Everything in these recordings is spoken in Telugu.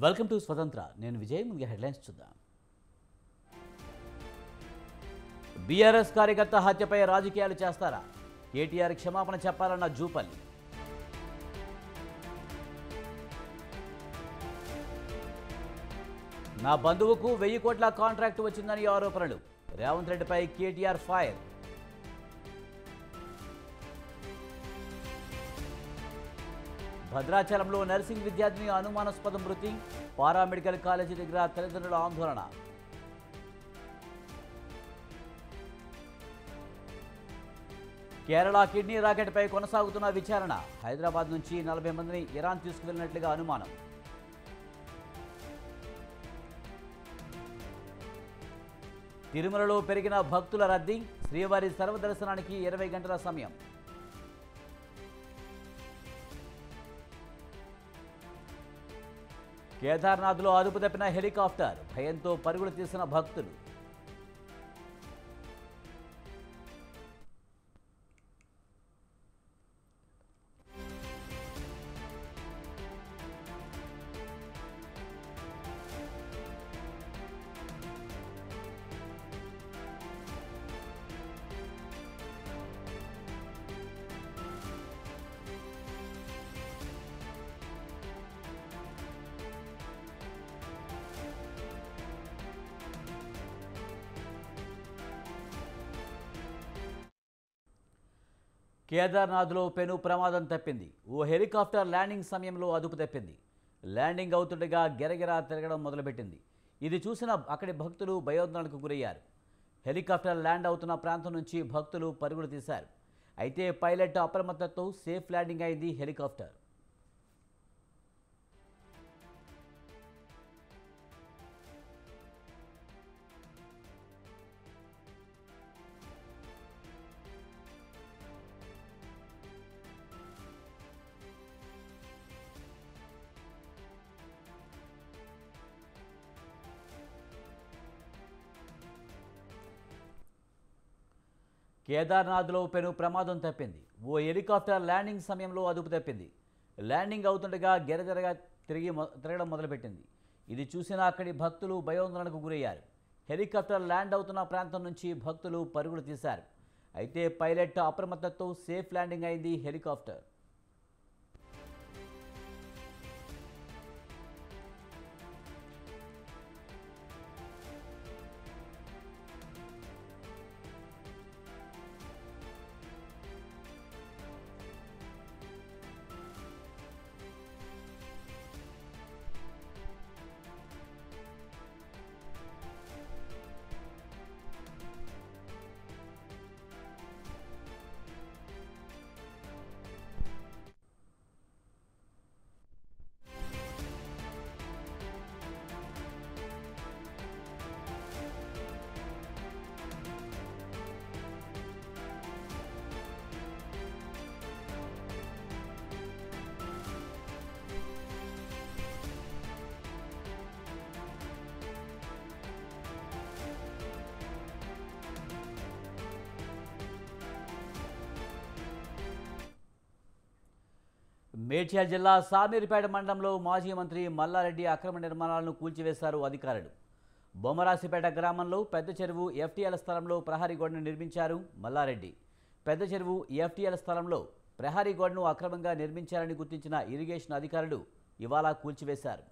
వెల్కమ్ టు స్వతంత్ర నేను విజయ్ ముందుగా హెడ్లైన్స్ చూద్దాం బీఆర్ఎస్ కార్యకర్త హత్యపై రాజకీయాలు చేస్తారా కేటీఆర్ క్షమాపణ చెప్పాలన్న జూపల్లి నా బంధువుకు వెయ్యి కోట్ల కాంట్రాక్ట్ వచ్చిందని ఆరోపణలు రేవంత్ రెడ్డిపై కేటీఆర్ ఫైర్ భద్రాచలంలో నర్సింగ్ విద్యార్థిని అనుమానాస్పద మృతి పారామెడికల్ కాలేజీ దగ్గర తల్లిదండ్రుల ఆందోళన కేరళ కిడ్నీ రాకెట్పై కొనసాగుతున్న విచారణ హైదరాబాద్ నుంచి నలభై మందిని ఇరాన్ తీసుకువెళ్లినట్లుగా అనుమానం తిరుమలలో పెరిగిన భక్తుల రద్దీ శ్రీవారి సర్వదర్శనానికి ఇరవై గంటల సమయం కేదార్నాథ్లో అదుపు తప్పిన హెలికాప్టర్ భయంతో పరుగులు తీసిన భక్తులు కేదార్నాథ్లో పెను ప్రమాదం తప్పింది ఓ హెలికాప్టర్ ల్యాండింగ్ సమయంలో అదుపు తప్పింది ల్యాండింగ్ అవుతుండగా గెరగెరా తిరగడం మొదలుపెట్టింది ఇది చూసిన అక్కడి భక్తులు భయోందనకు గురయ్యారు హెలికాప్టర్ ల్యాండ్ అవుతున్న ప్రాంతం నుంచి భక్తులు పరుగులు తీశారు అయితే పైలట్ అప్రమత్తతో సేఫ్ ల్యాండింగ్ అయింది హెలికాప్టర్ కేదార్నాథ్లో పెను ప్రమాదం తప్పింది ఓ హెలికాప్టర్ ల్యాండింగ్ సమయంలో అదుపు తప్పింది ల్యాండింగ్ అవుతుండగా గెరగెరగా తిరిగి మొ- తిరగడం మొదలుపెట్టింది ఇది చూసిన అక్కడి భక్తులు భయోందనకు గురయ్యారు హెలికాప్టర్ ల్యాండ్ అవుతున్న ప్రాంతం నుంచి భక్తులు పరుగులు తీశారు అయితే పైలట్ అప్రమత్తతో సేఫ్ ల్యాండింగ్ అయింది హెలికాప్టర్ మేడ్చల్ జిల్లా సామీర్పేట మండలంలో మాజీ మంత్రి మల్లారెడ్డి అక్రమ నిర్మాణాలను కూల్చివేశారు అధికారులు బొమ్మరాసిపేట గ్రామంలో పెద్ద చెరువు ఎఫ్టీఎల్ స్థలంలో ప్రహరీ గోడను నిర్మించారు మల్లారెడ్డి పెద్ద చెరువు ఎఫ్టీఎల్ స్థలంలో ప్రహరీ గోడను అక్రమంగా నిర్మించారని గుర్తించిన ఇరిగేషన్ అధికారులు ఇవాళ కూల్చివేశారు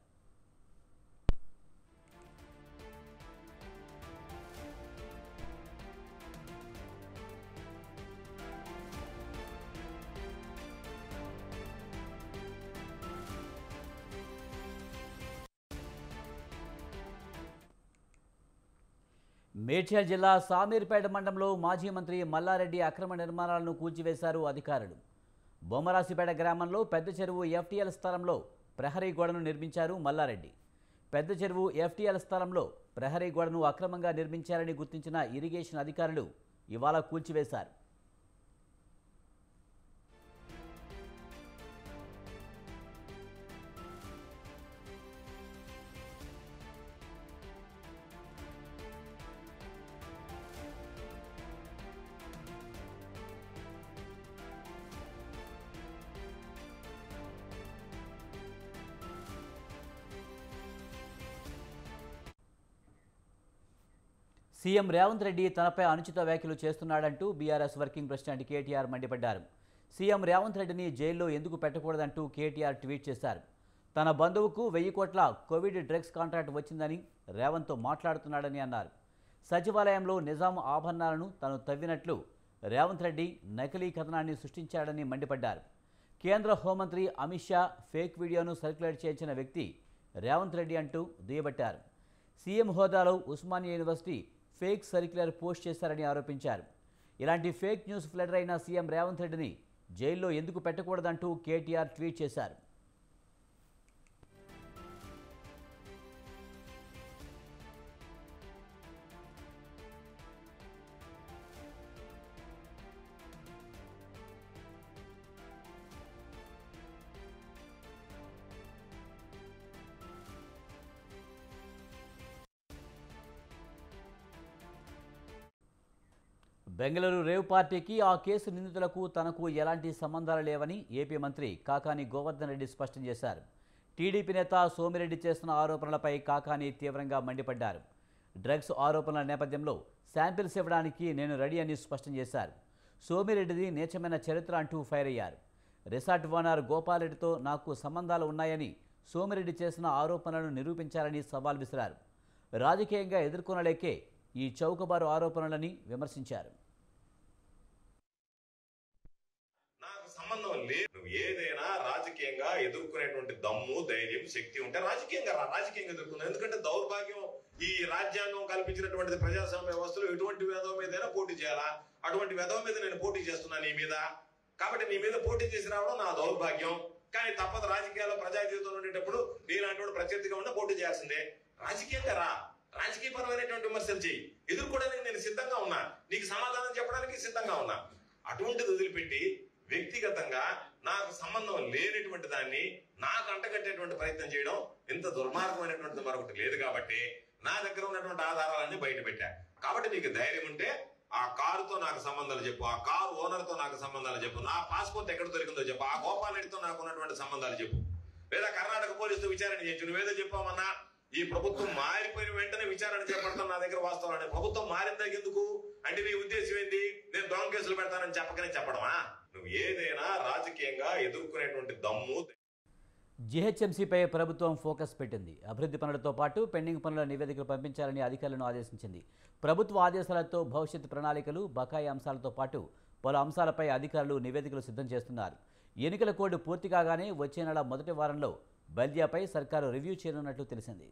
మేడ్చల్ జిల్లా సామీర్పేట మండలంలో మాజీ మంత్రి మల్లారెడ్డి అక్రమ నిర్మాణాలను కూల్చివేశారు అధికారులు బొమ్మరాసిపేట గ్రామంలో పెద్ద చెరువు ఎఫ్టీఎల్ స్థలంలో ప్రహరీ గోడను నిర్మించారు మల్లారెడ్డి పెద్ద చెరువు ఎఫ్టీఎల్ స్థలంలో ప్రహరీ గోడను అక్రమంగా నిర్మించారని గుర్తించిన ఇరిగేషన్ అధికారులు ఇవాళ కూల్చివేశారు సీఎం రేవంత్ రెడ్డి తనపై అనుచిత వ్యాఖ్యలు చేస్తున్నాడంటూ బీఆర్ఎస్ వర్కింగ్ ప్రెసిడెంట్ కేటీఆర్ మండిపడ్డారు సీఎం రేవంత్ రెడ్డిని జైల్లో ఎందుకు పెట్టకూడదంటూ కేటీఆర్ ట్వీట్ చేశారు తన బంధువుకు వెయ్యి కోట్ల కోవిడ్ డ్రగ్స్ కాంట్రాక్ట్ వచ్చిందని రేవంత్తో మాట్లాడుతున్నాడని అన్నారు సచివాలయంలో నిజాం ఆభరణాలను తాను తవ్వినట్లు రేవంత్ రెడ్డి నకిలీ కథనాన్ని సృష్టించాడని మండిపడ్డారు కేంద్ర హోంమంత్రి అమిత్ షా ఫేక్ వీడియోను సర్క్యులేట్ చేయించిన వ్యక్తి రేవంత్ రెడ్డి అంటూ దుయ్యబట్టారు సీఎం హోదాలో Osmania university fake circular post చేశారని ఆరోపించారు ఇలాంటి ఫేక్ న్యూస్ ఫ్లడర్ అయిన సీఎం రేవంత్ రెడ్డిని జైల్లో ఎందుకు పెట్టకూడదంటూ కేటీఆర్ ట్వీట్ చేశారు బెంగళూరు రేవ్ పార్టీకి ఆ కేసు నిందితులకు తనకు ఎలాంటి సంబంధాలు లేవని ఏపీ మంత్రి కాకాని గోవర్ధన్ రెడ్డి స్పష్టం చేశారు టీడీపీ నేత సోమిరెడ్డి చేస్తున్న ఆరోపణలపై కాకాని తీవ్రంగా మండిపడ్డారు డ్రగ్స్ ఆరోపణల నేపథ్యంలో శాంపిల్స్ ఇవ్వడానికి నేను రెడీ అని స్పష్టం చేశారు సోమిరెడ్డిది నీచమైన చరిత్ర అంటూ ఫైర్ అయ్యారు రిసార్ట్ ఓనర్ గోపాలరెడ్డితో నాకు సంబంధాలు ఉన్నాయని సోమిరెడ్డి చేసిన ఆరోపణలను నిరూపించాలని సవాల్ విసిరారు రాజకీయంగా ఎదుర్కొనలేకే ఈ చౌకబారు ఆరోపణలని విమర్శించారు నాకు సంబంధం లేదు నువ్వు ఏదైనా రాజకీయంగా ఎదుర్కొనేటువంటి దమ్ము ధైర్యం శక్తి ఉంటే రాజకీయంగా రా రాజకీయంగా ఎదుర్కొన్నావు ఎందుకంటే దౌర్భాగ్యం ఈ రాజ్యాంగం కల్పించినటువంటి ప్రజాస్వామ్య వ్యవస్థలో ఎటువంటి వేదం మీదైనా పోటీ చేయాలా అటువంటి వేదం మీద నేను పోటీ చేస్తున్నా నీ మీద కాబట్టి నీ మీద పోటీ చేసి రావడం నా దౌర్భాగ్యం కానీ తప్పదు రాజకీయాల్లో ప్రజా జీవితంలో ఉండేటప్పుడు నీలాంటి వాడు ప్రత్యర్థిగా ఉంటే పోటీ చేయాల్సిందే రాజకీయంగా రా రాజకీయపరమైనటువంటి విమర్శలు చేయి ఎదుర్కోవడానికి నేను సిద్ధంగా ఉన్నా నీకు సమాధానం చెప్పడానికి సిద్ధంగా ఉన్నా అటువంటిది వదిలిపెట్టి వ్యక్తిగతంగా నాకు సంబంధం లేనటువంటి దాన్ని నాకు అంటగట్టేటువంటి ప్రయత్నం చేయడం ఇంత దుర్మార్గమైనటువంటిది మరొకటి లేదు కాబట్టి నా దగ్గర ఉన్నటువంటి ఆధారాలన్నీ బయట పెట్టా కాబట్టి నీకు ధైర్యం ఉంటే ఆ కారుతో నాకు సంబంధాలు చెప్పు ఆ కారు ఓనర్ తో నాకు సంబంధాలు చెప్పు నా పాస్పోర్ట్ ఎక్కడ దొరికిందో చెప్పు ఆ గోపాల్ రెడ్డితో నాకు ఉన్నటువంటి సంబంధాలు చెప్పు లేదా కర్ణాటక పోలీసుతో విచారణ చేయొచ్చు నువ్వేదో చెప్పామన్నా ఈ ప్రభుత్వం మారిపోయిన వెంటనే విచారణ చేపడతాం నా దగ్గర వాస్తవాలు ప్రభుత్వం మారిందా ఎందుకు అంటే నీ ఉద్దేశం ఏంది నేను దొంగ కేసులు పెడతానని చెప్పకనే చెప్పడమా నువ్వు ఏదైనా రాజకీయంగా ఎదుర్కొనేటువంటి దమ్ము జీహెచ్ఎంసీపై ప్రభుత్వం ఫోకస్ పెట్టింది అభివృద్ధి పనులతో పాటు పెండింగ్ పనుల నివేదికలు పంపించాలని అధికారులను ఆదేశించింది ప్రభుత్వ ఆదేశాలతో భవిష్యత్ ప్రణాళికలు బకాయి అంశాలతో పాటు పలు అంశాలపై అధికారులు నివేదికలు సిద్ధం చేస్తున్నారు ఎన్నికల కోడ్ పూర్తి కాగానే వచ్చే నెల మొదటి వారంలో బల్దియాపై సర్కారు రివ్యూ చేయనున్నట్లు తెలిసింది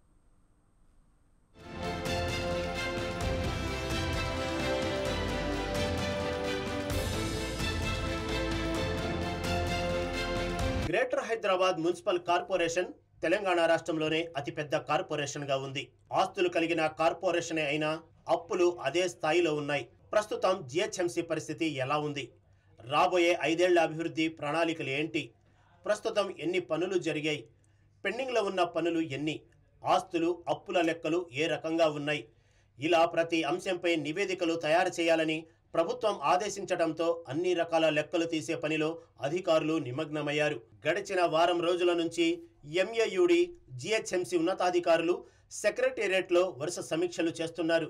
greater Hyderabad municipal corporation Telangana రాష్ట్రంలోనే అతిపెద్ద కార్పొరేషన్ గా ఉంది ఆస్తులు కలిగిన కార్పొరేషనే అయినా అప్పులు అదే స్థాయిలో ఉన్నాయి ప్రస్తుతం జిహెచ్ఎంసీ పరిస్థితి ఎలా ఉంది రాబోయే ఐదేళ్ల అభివృద్ధి ప్రణాళికలు ఏంటి ప్రస్తుతం ఎన్ని పనులు జరిగాయి పెండింగ్లో ఉన్న పనులు ఎన్ని ఆస్తులు అప్పుల లెక్కలు ఏ రకంగా ఉన్నాయి ఇలా ప్రతి అంశంపై నివేదికలు తయారు చేయాలని ప్రభుత్వం ఆదేశించడంతో అన్ని రకాల లెక్కలు తీసే పనిలో అధికారులు నిమగ్నమయ్యారు గడిచిన వారం రోజుల నుంచి ఎంఏయుడి జిహెచ్ఎంసి ఉన్నతాధికారులు సెక్రటేరియట్లో వరుస సమీక్షలు చేస్తున్నారు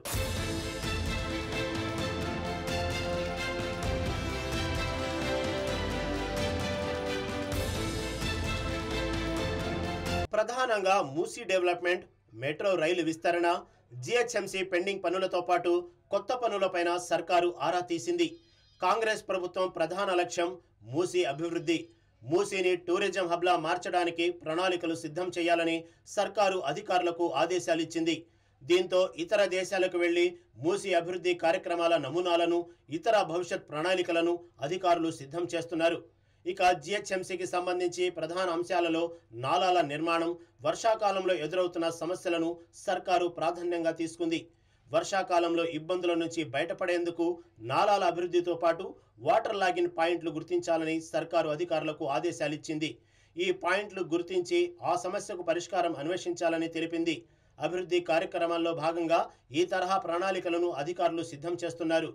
ప్రధానంగా మూసీ డెవలప్మెంట్ మెట్రో రైలు విస్తరణ జిహెచ్ఎంసీ పెండింగ్ పనులతో పాటు కొత్త పనులపైన సర్కారు ఆరా తీసింది కాంగ్రెస్ ప్రభుత్వం ప్రధాన లక్ష్యం మూసీ అభివృద్ధి మూసీని టూరిజం హబ్లా మార్చడానికి ప్రణాళికలు సిద్ధం చేయాలని సర్కారు అధికారులకు ఆదేశాలిచ్చింది దీంతో ఇతర దేశాలకు వెళ్లి మూసీ అభివృద్ధి కార్యక్రమాల నమూనాలను ఇతర భవిష్యత్ ప్రణాళికలను అధికారులు సిద్ధం చేస్తున్నారు ఇక జిహెచ్ఎంసీకి సంబంధించి ప్రధాన అంశాలలో నాలాల నిర్మాణం వర్షాకాలంలో ఎదురవుతున్న సమస్యలను సర్కారు ప్రాధాన్యంగా తీసుకుంది వర్షాకాలంలో ఇబ్బందుల నుంచి బయటపడేందుకు నాలాల అభివృద్ధితో పాటు వాటర్ లాగిన్ పాయింట్లు గుర్తించాలని సర్కారు అధికారులకు ఆదేశాలిచ్చింది ఈ పాయింట్లు గుర్తించి ఆ సమస్యకు పరిష్కారం అన్వేషించాలని తెలిపింది అభివృద్ధి కార్యక్రమాల్లో భాగంగా ఈ తరహా ప్రణాళికలను అధికారులు సిద్ధం చేస్తున్నారు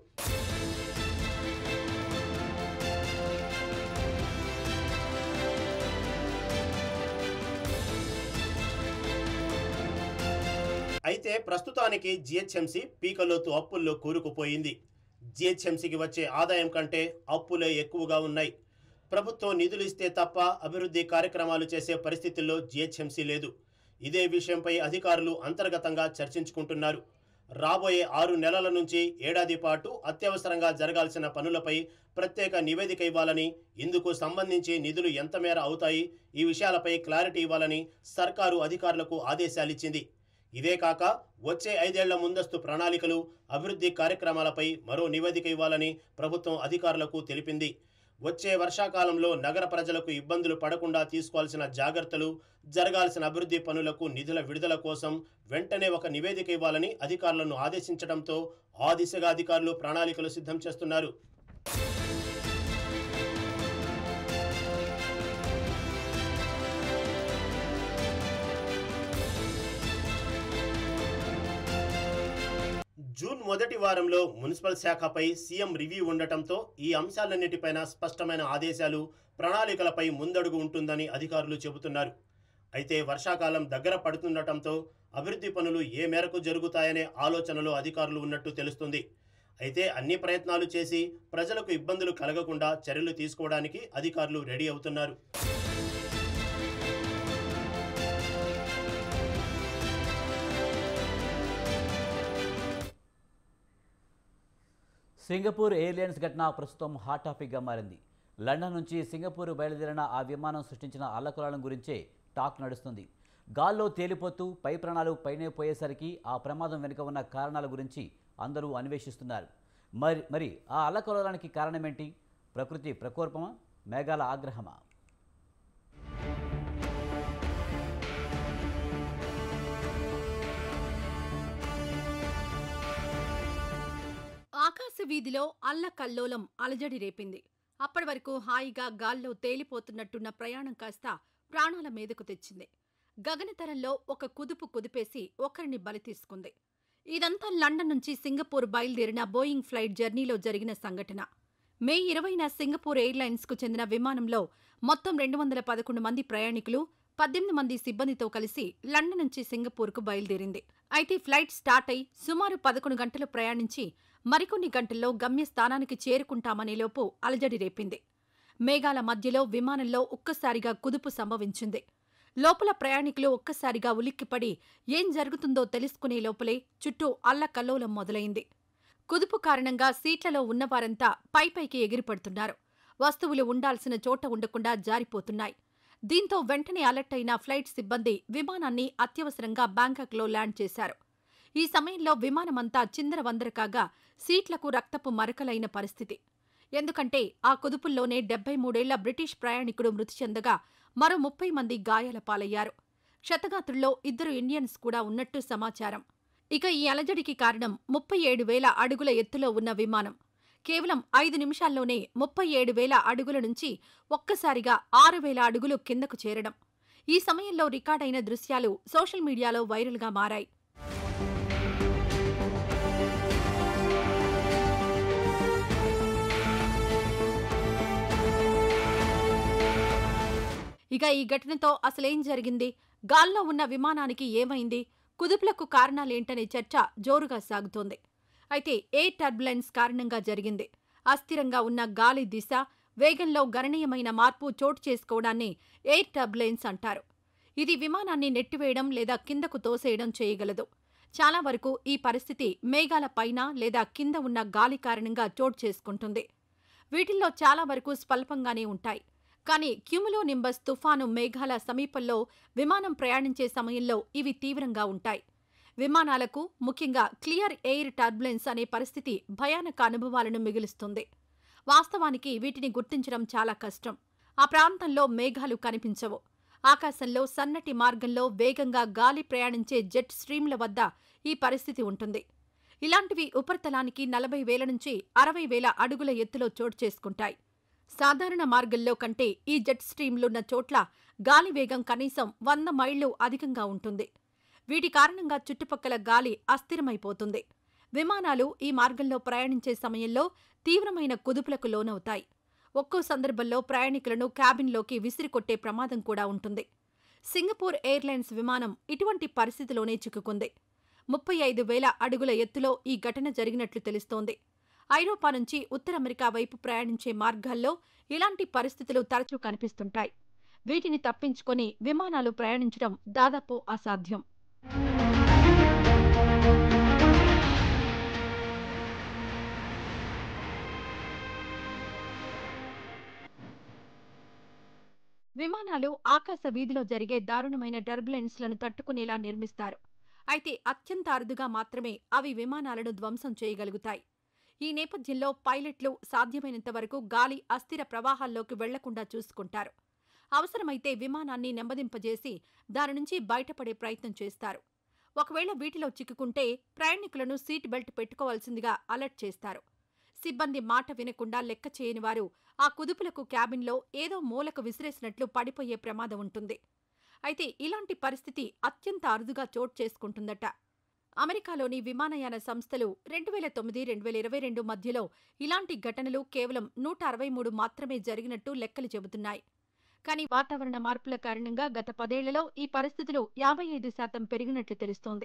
అయితే ప్రస్తుతానికి జిహెచ్ఎంసీ పీకలోతు అప్పుల్లో కూరుకుపోయింది జిహెచ్ఎంసీకి వచ్చే ఆదాయం కంటే అప్పులే ఎక్కువగా ఉన్నాయి ప్రభుత్వం నిధులు ఇస్తే తప్ప అభివృద్ధి కార్యక్రమాలు చేసే పరిస్థితుల్లో జిహెచ్ఎంసీ లేదు ఇదే విషయంపై అధికారులు అంతర్గతంగా చర్చించుకుంటున్నారు రాబోయే ఆరు నెలల నుంచి ఏడాది పాటు అత్యవసరంగా జరగాల్సిన పనులపై ప్రత్యేక నివేదిక ఇవ్వాలని ఇందుకు సంబంధించి నిధులు ఎంత మేర అవుతాయి ఈ విషయాలపై క్లారిటీ ఇవ్వాలని సర్కారు అధికారులకు ఆదేశాలిచ్చింది ఇదే కాక వచ్చే ఐదేళ్ల ముందస్తు ప్రణాళికలు అభివృద్ధి కార్యక్రమాలపై మరో నివేదిక ఇవ్వాలని ప్రభుత్వం అధికారులకు తెలిపింది వచ్చే వర్షాకాలంలో నగర ప్రజలకు ఇబ్బందులు పడకుండా తీసుకోవాల్సిన జాగ్రత్తలు జరగాల్సిన అభివృద్ధి పనులకు నిధుల విడుదల కోసం వెంటనే ఒక నివేదిక ఇవ్వాలని అధికారులను ఆదేశించడంతో ఆ దిశగా అధికారులు ప్రణాళికలు సిద్ధం చేస్తున్నారు జూన్ మొదటి వారంలో మున్సిపల్ శాఖపై సీఎం రివ్యూ ఉండటంతో ఈ అంశాలన్నిటిపైన స్పష్టమైన ఆదేశాలు ప్రణాళికలపై ముందడుగు ఉంటుందని అధికారులు చెబుతున్నారు అయితే వర్షాకాలం దగ్గర పడుతుండటంతో అభివృద్ధి పనులు ఏ మేరకు జరుగుతాయనే ఆలోచనలో అధికారులు ఉన్నట్టు తెలుస్తుంది అయితే అన్ని ప్రయత్నాలు చేసి ప్రజలకు ఇబ్బందులు కలగకుండా చర్యలు తీసుకోవడానికి అధికారులు రెడీ అవుతున్నారు సింగపూర్ ఎయిర్లైన్స్ ఘటన ప్రస్తుతం హాట్ టాపిక్గా మారింది లండన్ నుంచి సింగపూర్ బయలుదేరిన ఆ విమానం సృష్టించిన అల్లకలాలం గురించే టాక్ నడుస్తుంది గాల్లో తేలిపోతూ పై ప్రాణాలు పైనే పోయేసరికి ఆ ప్రమాదం వెనుక ఉన్న కారణాల గురించి అందరూ అన్వేషిస్తున్నారు మరి మరి ఆ అల్లకలోలానికి కారణమేంటి ప్రకృతి ప్రకోపమా మేఘాల ఆగ్రహమా ఆకాశ వీధిలో అల్లకల్లోలం అలజడి రేపింది అప్పటి వరకు హాయిగా గాల్లో తేలిపోతున్నట్టున్న ప్రయాణం కాస్త ప్రాణాల మీదకు తెచ్చింది గగనతరంలో ఒక కుదుపు కుదిపేసి ఒకరిని బలి తీసుకుంది ఇదంతా లండన్ నుంచి సింగపూర్ బయలుదేరిన బోయింగ్ ఫ్లైట్ జర్నీలో జరిగిన సంఘటన మే ఇరవైన సింగపూర్ ఎయిర్లైన్స్కు చెందిన విమానంలో మొత్తం రెండు వందల పదకొండు మంది ప్రయాణికులు పద్దెనిమిది మంది సిబ్బందితో కలిసి లండన్ నుంచి సింగపూర్కు బయలుదేరింది అయితే ఫ్లైట్ స్టార్ట్ అయి సుమారు పదకొండు గంటలు ప్రయాణించి మరికొన్ని గంటల్లో గమ్యస్థానానికి చేరుకుంటామనే లోపు అలజడి రేపింది మేఘాల మధ్యలో విమానంలో ఒక్కసారిగా కుదుపు సంభవించింది లోపల ప్రయాణికులు ఒక్కసారిగా ఉలిక్కిపడి ఏం జరుగుతుందో తెలుసుకునే లోపలే చుట్టూ అల్లకల్లోలం మొదలైంది కుదుపు కారణంగా సీట్లలో ఉన్నవారంతా పైపైకి ఎగిరిపడుతున్నారు వస్తువులు ఉండాల్సిన చోట ఉండకుండా జారిపోతున్నాయి దీంతో వెంటనే అలర్ట్ అయిన ఫ్లైట్ సిబ్బంది విమానాన్ని అత్యవసరంగా బ్యాంకాక్లో ల్యాండ్ చేశారు ఈ సమయంలో విమానమంతా చిందరవందర కాగా సీట్లకు రక్తపు మరకలైన పరిస్థితి ఎందుకంటే ఆ కుదుపుల్లోనే డెబ్బై మూడేళ్ల బ్రిటిష్ ప్రయాణికుడు మృతి చెందగా మరో ముప్పై మంది గాయాల పాలయ్యారు క్షతగాత్రుల్లో ఇద్దరు ఇండియన్స్ కూడా ఉన్నట్టు సమాచారం ఇక ఈ అలజడికి కారణం ముప్పై ఏడు వేల అడుగుల ఎత్తులో ఉన్న విమానం కేవలం ఐదు నిమిషాల్లోనే ముప్పై ఏడు వేల అడుగుల నుంచి ఒక్కసారిగా ఆరు వేల అడుగులు కిందకు చేరడం ఈ సమయంలో రికార్డైన దృశ్యాలు సోషల్ మీడియాలో వైరల్గా మారాయి ఇక ఈ ఘటనతో అసలేం జరిగింది గాల్లో ఉన్న విమానానికి ఏమైంది కుదుపులకు కారణాలేంటనే చర్చ జోరుగా సాగుతోంది అయితే ఎయిర్ టర్బులెన్స్ కారణంగా జరిగింది అస్థిరంగా ఉన్న గాలి దిశ వేగంలో గణనీయమైన మార్పు చోటు చేసుకోవడాన్ని ఎయిర్ టర్బులెన్స్ అంటారు ఇది విమానాన్ని నెట్టివేయడం లేదా కిందకు తోసేయడం చేయగలదు చాలా వరకు ఈ పరిస్థితి మేఘాల పైన లేదా కింద ఉన్న గాలి కారణంగా చోటు చేసుకుంటుంది వీటిల్లో చాలా వరకు స్వల్పంగానే ఉంటాయి కానీ క్యూములో నింబస్ తుఫాను మేఘాల సమీపంలో విమానం ప్రయాణించే సమయంలో ఇవి తీవ్రంగా ఉంటాయి విమానాలకు ముఖ్యంగా క్లియర్ ఎయిర్ టర్బులెన్స్ అనే పరిస్థితి భయానక అనుభవాలను మిగులుస్తుంది వాస్తవానికి వీటిని గుర్తించడం చాలా కష్టం ఆ ప్రాంతంలో మేఘాలు కనిపించవు ఆకాశంలో సన్నటి మార్గంలో వేగంగా గాలి ప్రయాణించే జెట్ స్ట్రీమ్ల వద్ద ఈ పరిస్థితి ఉంటుంది ఇలాంటివి ఉపరితలానికి నలభై వేల నుంచి అరవై వేల అడుగుల ఎత్తులో చోటు చేసుకుంటాయి సాధారణ మార్గంలో కంటే ఈ జెట్ స్ట్రీమ్లున్న చోట్ల గాలి వేగం కనీసం వంద మైళ్లు అధికంగా ఉంటుంది వీటి కారణంగా చుట్టుపక్కల గాలి అస్థిరమైపోతుంది విమానాలు ఈ మార్గంలో ప్రయాణించే సమయంలో తీవ్రమైన కుదుపులకు లోనవుతాయి ఒక్కో సందర్భంలో ప్రయాణికులను క్యాబిన్లోకి విసిరికొట్టే ప్రమాదం కూడా ఉంటుంది సింగపూర్ ఎయిర్లైన్స్ విమానం ఇటువంటి పరిస్థితిలోనే చిక్కుకుంది ముప్పై ఐదు వేల అడుగుల ఎత్తులో ఈ ఘటన జరిగినట్లు తెలుస్తోంది ఐరోపా నుంచి ఉత్తర అమెరికా వైపు ప్రయాణించే మార్గాల్లో ఇలాంటి పరిస్థితులు తరచూ కనిపిస్తుంటాయి వీటిని తప్పించుకొని విమానాలు ప్రయాణించడం దాదాపు అసాధ్యం విమానాలు ఆకాశ వీధిలో జరిగే దారుణమైన టర్బులెన్స్ లను తట్టుకునేలా నిర్మిస్తారు అయితే అత్యంత అరుదుగా మాత్రమే అవి విమానాలను ధ్వంసం చేయగలుగుతాయి ఈ నేపథ్యంలో పైలట్లు సాధ్యమైనంత వరకు గాలి అస్థిర ప్రవాహాల్లోకి వెళ్లకుండా చూసుకుంటారు అవసరమైతే విమానాన్ని నెమ్మదింపజేసి దాని నుంచి బయటపడే ప్రయత్నం చేస్తారు ఒకవేళ వీటిలో చిక్కుకుంటే ప్రయాణికులను సీట్ బెల్ట్ పెట్టుకోవాల్సిందిగా అలర్ట్ చేస్తారు సిబ్బంది మాట వినకుండా లెక్క చేయని వారు ఆ కుదుపులకు క్యాబిన్లో ఏదో మూలకు విసిరేసినట్లు పడిపోయే ప్రమాదం ఉంటుంది అయితే ఇలాంటి పరిస్థితి అత్యంత అరుదుగా చోటు చేసుకుంటుందట అమెరికాలోని విమానయాన సంస్థలు రెండు వేల తొమ్మిది రెండు వేల ఇరవై రెండు మధ్యలో ఇలాంటి ఘటనలు కేవలం నూట అరవై మూడు మాత్రమే జరిగినట్టు లెక్కలు చెబుతున్నాయి కానీ వాతావరణ మార్పుల కారణంగా గత పదేళ్లలో ఈ పరిస్థితులు యాభై ఐదు శాతం పెరిగినట్లు తెలుస్తోంది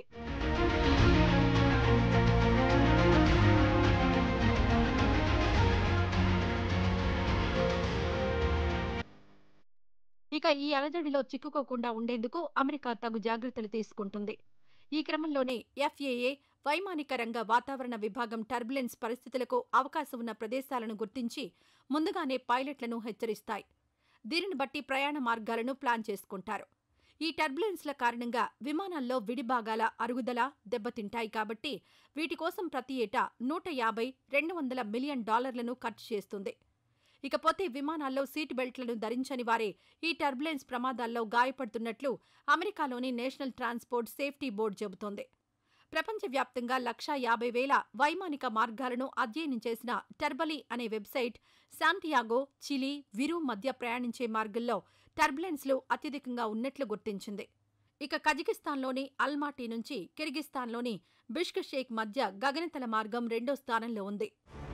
ఇక ఈ అలజడిలో చిక్కుకోకుండా ఉండేందుకు అమెరికా తగు జాగ్రత్తలు తీసుకుంటుంది ఈ క్రమంలోనే ఎఫ్ఏఏ వైమానిక రంగ వాతావరణ విభాగం టర్బులెన్స్ పరిస్థితులకు అవకాశం ఉన్న ప్రదేశాలను గుర్తించి ముందుగానే పైలట్లను హెచ్చరిస్తాయి దీనిని బట్టి ప్రయాణ మార్గాలను ప్లాన్ చేసుకుంటారు ఈ టర్బులెన్స్ల కారణంగా విమానాల్లో విడిభాగాల అరుగుదల దెబ్బతింటాయి కాబట్టి వీటి కోసం ప్రతి ఏటా నూట యాభై రెండు వందల మిలియన్ డాలర్లను ఖర్చు చేస్తుంది ఇకపోతే విమానాల్లో సీట్ బెల్ట్లను ధరించని వారే ఈ టర్బులెన్స్ ప్రమాదాల్లో గాయపడుతున్నట్లు అమెరికాలోని నేషనల్ ట్రాన్స్పోర్ట్ సేఫ్టీ బోర్డు చెబుతోంది ప్రపంచవ్యాప్తంగా లక్షా యాభై వేల వైమానిక మార్గాలను అధ్యయనం చేసిన టర్బలీ అనే వెబ్సైట్ శాంటియాగో చిలీ విరు మధ్య ప్రయాణించే మార్గంలో టర్బులెన్స్లు అత్యధికంగా ఉన్నట్లు గుర్తించింది ఇక కజకిస్తాన్లోని అల్మాటీ నుంచి కిర్గిస్తాన్లోని బిష్క్ షేక్ మధ్య గగనతల మార్గం రెండో స్థానంలో ఉంది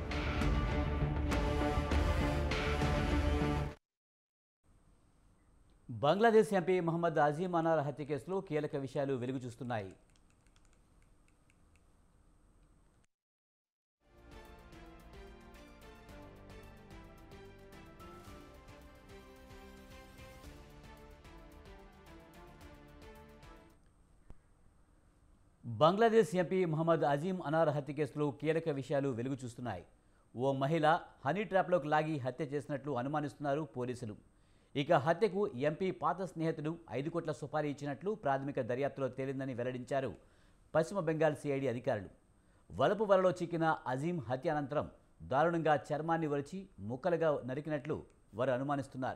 బంగ్లాదేశ్ ఎంపీ మహమ్మద్ అజీం అనార్ హత్య కేసులో కీలక విషయాలు వెలుగు చూస్తున్నాయి బంగ్లాదేశ్ ఎంపీ మహమ్మద్ అజీం అనార్ హత్య కేసులో కీలక విషయాలు వెలుగు చూస్తున్నాయి ఓ మహిళ హనీ ట్రాప్లోకి లాగి హత్య చేసినట్లు అనుమానిస్తున్నారు పోలీసులు ఇక హత్యకు ఎంపీ పాత స్నేహితుడు ఐదు కోట్ల సుపారీ ఇచ్చినట్లు ప్రాథమిక దర్యాప్తులో తేలిందని వెల్లడించారు పశ్చిమ బెంగాల్ సిఐడి అధికారులు వలపు వలలో చిక్కిన అజీం హత్య అనంతరం దారుణంగా చర్మాన్ని వలిచి ముక్కలుగా నరికినట్లు వారు అనుమానిస్తున్నారు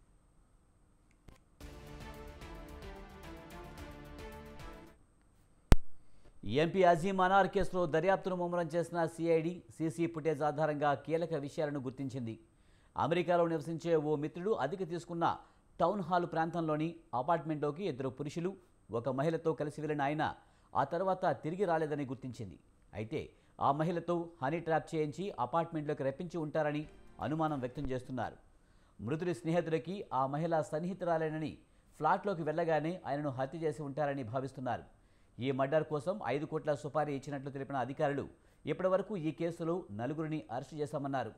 ఎంపీ అజీం అనార్ కేసులో దర్యాప్తును ముమ్మరం చేసిన సిఐడి సీసీ ఫుటేజ్ ఆధారంగా కీలక విషయాలను గుర్తించింది అమెరికాలో నివసించే ఓ మిత్రుడు అద్దెకు తీసుకున్న టౌన్ హాల్ ప్రాంతంలోని అపార్ట్మెంట్లోకి ఇద్దరు పురుషులు ఒక మహిళతో కలిసి వెళ్లిన ఆయన ఆ తర్వాత తిరిగి రాలేదని గుర్తించింది అయితే ఆ మహిళతో హనీ ట్రాప్ చేయించి అపార్ట్మెంట్లోకి రప్పించి ఉంటారని అనుమానం వ్యక్తం చేస్తున్నారు మృతుడి స్నేహితుడికి ఆ మహిళ సన్నిహితురాలేనని ఫ్లాట్లోకి వెళ్ళగానే ఆయనను హత్య చేసి ఉంటారని భావిస్తున్నారు ఈ మర్డర్ కోసం ఐదు కోట్ల సుపారీ ఇచ్చినట్లు తెలిపిన అధికారులు ఇప్పటివరకు ఈ కేసులో నలుగురిని అరెస్టు చేశామన్నారు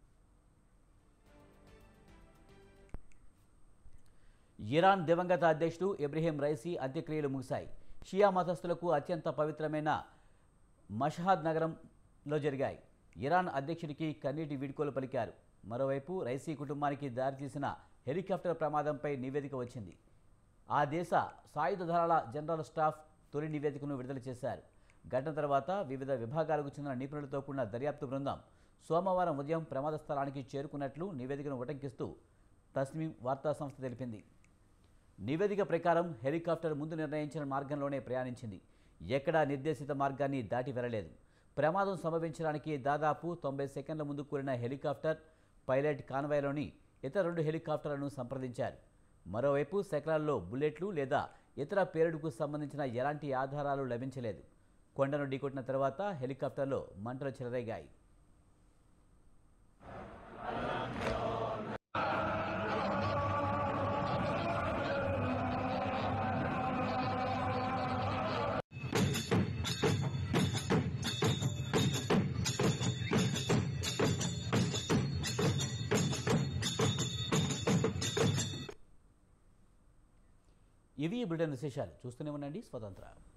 ఇరాన్ దివంగత అధ్యక్షుడు ఇబ్రహీం రైసీ అంత్యక్రియలు ముగిశాయి షియా మతస్థులకు అత్యంత పవిత్రమైన మషహాద్ నగరంలో జరిగాయి ఇరాన్ అధ్యక్షుడికి కన్నీటి వీడ్కోలు పలికారు మరోవైపు రైసీ కుటుంబానికి దారితీసిన హెలికాప్టర్ ప్రమాదంపై నివేదిక వచ్చింది ఆ దేశ సాయుధ దళాల జనరల్ స్టాఫ్ తొలి నివేదికను విడుదల చేశారు ఘటన తర్వాత వివిధ విభాగాలకు చెందిన నిపుణులతో కూడిన దర్యాప్తు బృందం సోమవారం ఉదయం ప్రమాద స్థలానికి చేరుకున్నట్లు నివేదికను ఉటంకిస్తూ తస్మీం వార్తా సంస్థ తెలిపింది నివేదిక ప్రకారం హెలికాప్టర్ ముందు నిర్ణయించిన మార్గంలోనే ప్రయాణించింది ఎక్కడా నిర్దేశిత మార్గాన్ని దాటి వెళ్ళలేదు ప్రమాదం సంభవించడానికి దాదాపు తొంభై సెకండ్ల ముందు కూలిన హెలికాప్టర్ పైలట్ కాన్వాయ్లోని ఇతర రెండు హెలికాప్టర్లను సంప్రదించారు మరోవైపు శకలాల్లో బుల్లెట్లు లేదా ఇతర పేలుడుకు సంబంధించిన ఎలాంటి ఆధారాలు లభించలేదు కొండను ఢీకొట్టిన తర్వాత హెలికాప్టర్లో మంటలు చెలరేగాయి ఇవి ఈ బ్రిటన్ విశేషాలు చూస్తూనే ఉండండి స్వతంత్ర